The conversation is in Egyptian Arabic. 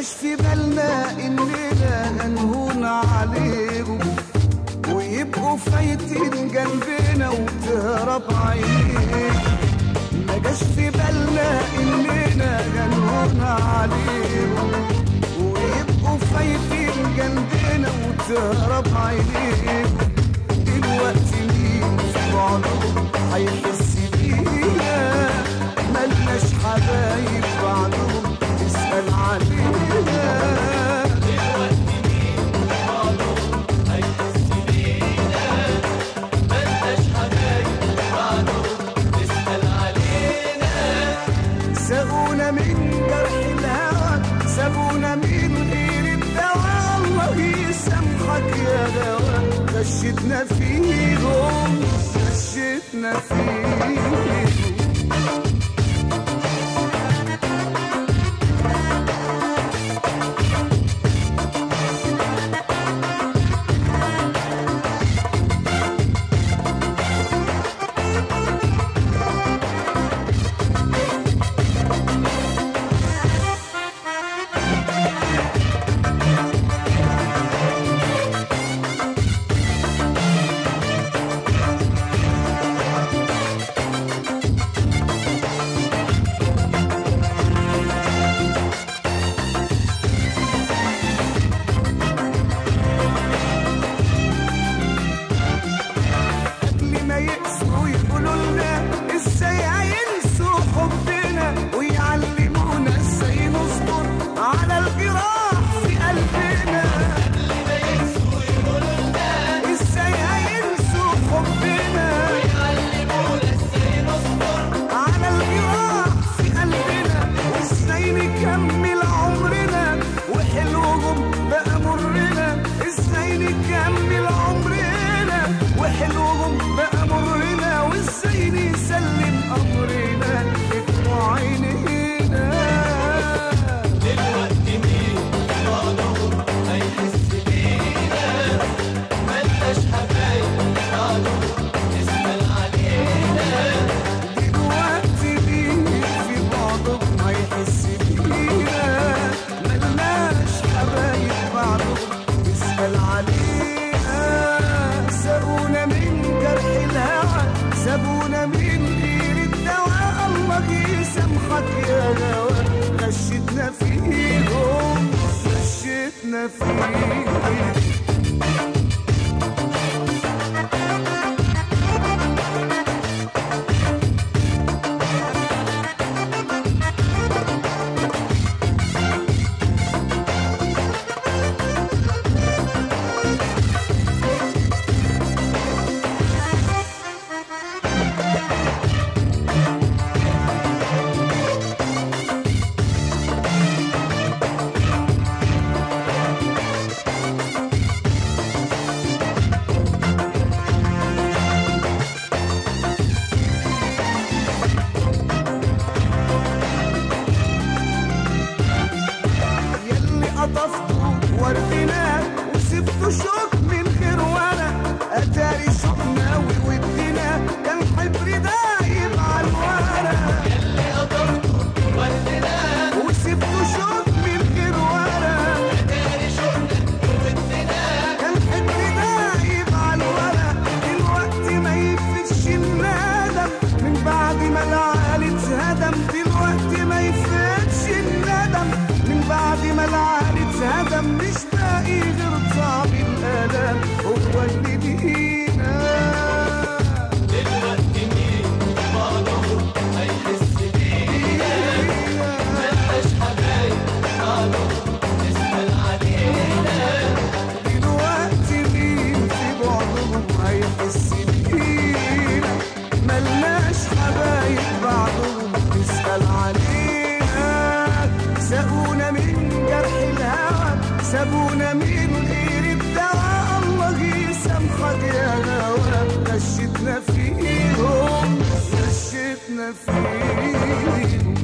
جاش في بالنا اننا هنهون عليهم ويبقوا فايتين جنبنا وتهرب عينيهم ما جاش في بالنا اننا هنهون عليهم ويبقوا فايتين جنبنا وتهرب عينيهم دلوقتي مين في بعضهم هيحس بينا ملناش حبايب بعضهم تسأل علينا سابونا من جرح الهوى سابونا من غير الدواء الله يسامحك يا دواء غشتنا فيهم غشتنا فيهم قبل ما يقسوا يقولوا لنا ازاي هينسوا حبنا ويعلمونا ازاي نصبر على الجراح في قلبنا ازاي هينسوا حبنا على الجراح في قلبنا وازاي نكمل عمرنا وحلوهم بقى مرنا ازاي نكمل عمرنا وحلوهم بقى مرنا وازاي نسلم امرنا بدموع عينينا دلوقتي مين بعضهم هيحس بينا ملناش حبايب بعضهم تسأل علينا دلوقتي مين في بعضهم هيحس بينا ملناش حبايب بعضهم تسأل علينا سابونا من جرح الهوى سابونا من غير الدواء الله يسامحك يا هوى غشتنا فيهم غشتنا فيهم يلي قطفته وردنا وسبته شوك من غير ورق اتاري شوكنا وودنا كان حبر دايب على الورق اللي قدرته وردنا وسبته شوك من غير ورق تاني شوقنا ودنا كان حبر دايب على الورق دلوقتي ما يفش الندم من بعد ما العقل اتهدم دلوقتي ما يفش الندم من بعد ما العقل اتهدم مش باقي غير طعم الالم هو اللي بينا دلوقتي مين بعضهم هيحس بينا ملناش حبايب بعضهم تسأل علينا دلوقتي مين في بعضهم هيحس بينا ملناش حبايب بعضهم تسأل علينا سابونا من جرح الهوى سابونا من غير الدواء الله يسامحك يا هوى غشتنا فيهم غشتنا فيهم